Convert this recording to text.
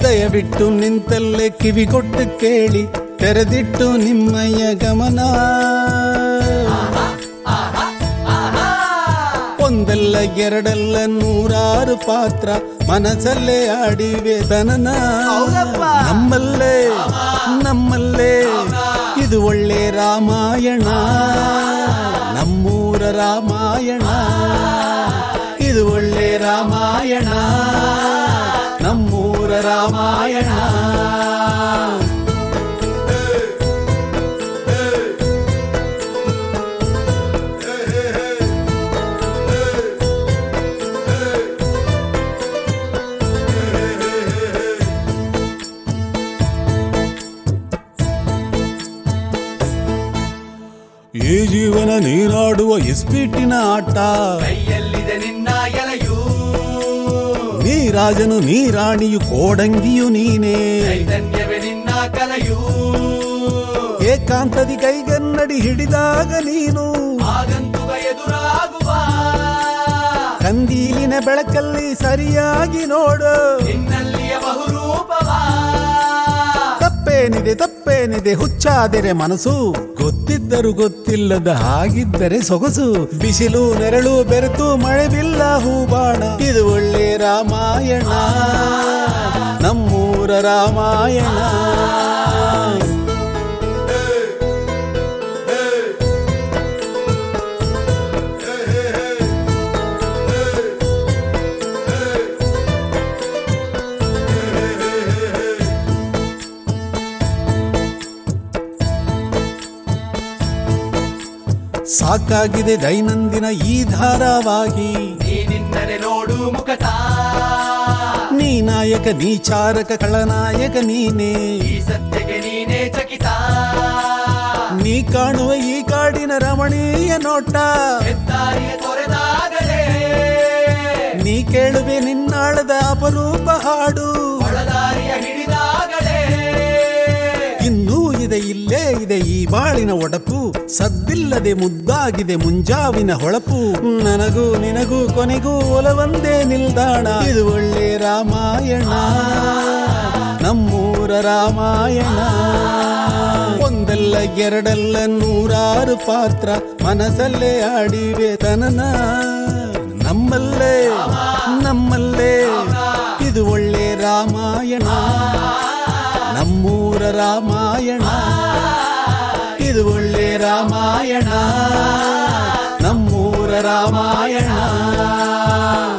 ದಯವಿಟ್ಟು ನಿಂತಲ್ಲೇ ಕಿವಿಗೊಟ್ಟು ಕೇಳಿ ತೆರೆದಿಟ್ಟು ನಿಮ್ಮಯ್ಯ ಗಮನ ಒಂದಲ್ಲ ಎರಡಲ್ಲ ನೂರಾರು ಪಾತ್ರ ಮನಸ್ಸಲ್ಲೇ ಆಡಿವೆ ತನನ ಹೌದಪ್ಪ. ನಮ್ಮಲ್ಲೇ ನಮ್ಮಲ್ಲೇ ಇದು ಒಳ್ಳೆ ರಾಮಾಯಣ ನಮ್ಮೂರ ರಾಮಾಯಣ ಇದು ಒಳ್ಳೆ ರಾಮಾಯಣ ನಮ್ಮೂರ ರಾಮಾಯಣ ಈ ಜೀವನ ನೀರಾಡುವ ಇಸ್ಪೀಟಿನ ಆಟ ಕೈಯಲ್ಲಿದೆ ನಿನ್ನ ಎಲೆಯೂ ನೀ ರಾಜನು ನೀ ರಾಣಿಯು ಕೋಡಂಗಿಯು ನೀನೇ ಚೈತನ್ಯವೇ ನಿನ್ನ ಕಲೆಯೂ ಏಕಾಂತದಿ ಕೈಗನ್ನಡಿ ಹಿಡಿದಾಗ ನೀನು ಆಗಂತುಕ ಎದುರಾಗುವ ಕಂದೀಲಿನ ಬೆಳಕಲ್ಲಿ ಸರಿಯಾಗಿ ನೋಡು ನಿನ್ನಲ್ಲಿಯ ಬಹುರೂಪವಾ ತಪ್ಪೇನಿದೆ ತಪ್ಪೇನಿದೆ ಹುಚ್ಚಾದರೆ ಮನಸ್ಸು ಗೊತ್ತಿದ್ದರೂ ಗೊತ್ತಿಲ್ಲದ ಹಾಗಿದ್ದರೆ ಸೊಗಸು ಬಿಸಿಲು ನೆರಳು ಬೆರೆತು ಮಳೆ ಬಿಲ್ಲ ಹೂಬಾಣ ಇದು ಒಳ್ಳೆ ರಾಮಾಯಣ ನಮ್ಮೂರ ರಾಮಾಯಣ ಸಾಕಾಗಿದೆ ದೈನಂದಿನ ಈ ಧಾರಾವಾಹಿ ನೀ ನಿನ್ನನೆ ನೋಡು ಮುಖತ ನೀ ನಾಯಕ ನೀ ಚಾರಕ ಖಳನಾಯಕ ನೀನೇ ಈ ಸತ್ಯಕ್ಕೆ ನೀನೇ ಚಕಿತ ನೀ ಕಾಣುವ ಈ ಕಾಡಿನ ರಮಣೀಯ ನೋಟ ಹೆದ್ದಾರಿಯ ತೊರೆದಾಗಲೇ ನೀ ಕೇಳುವೆ ನಿನ್ನಾಳದ ಅಪರೂಪ ಹಾಡು ಒಳದಾರಿಯ ಹಿಡಿದಾಗಲೇ ಇನ್ನೂ ಇದೆ ಇಲ್ಲೇ ಇದೆ ಈ ಬಾಳಿನ ಒಡಪು ಸದ್ದಿಲ್ಲದೆ ಮುದ್ದಾಗಿದೆ ಮುಂಜಾವಿನ ಹೊಳಪು ನನಗೂ ನಿನಗೂ ಕೊನೆಗೂ ಒಲವಂದೇ ನಿಲ್ದಾಣ ಇದು ಒಳ್ಳೆ ರಾಮಾಯಣ ನಮ್ಮೂರ ರಾಮಾಯಣ ಒಂದಲ್ಲ ಎರಡಲ್ಲ ನೂರಾರು ಪಾತ್ರ ಮನಸ್ಸಲ್ಲೇ ಆಡಿವೆ ತನನ ನಮ್ಮಲ್ಲೇ ನಮ್ಮಲ್ಲೇ ಇದು ಒಳ್ಳೆ ರಾಮಾಯಣ ನಮ್ಮೂರ ರಾಮಾಯಣ ಇದು ಒಳ್ಳೆ ರಾಮಾಯಣ ನಮ್ಮೂರ ರಾಮಾಯಣ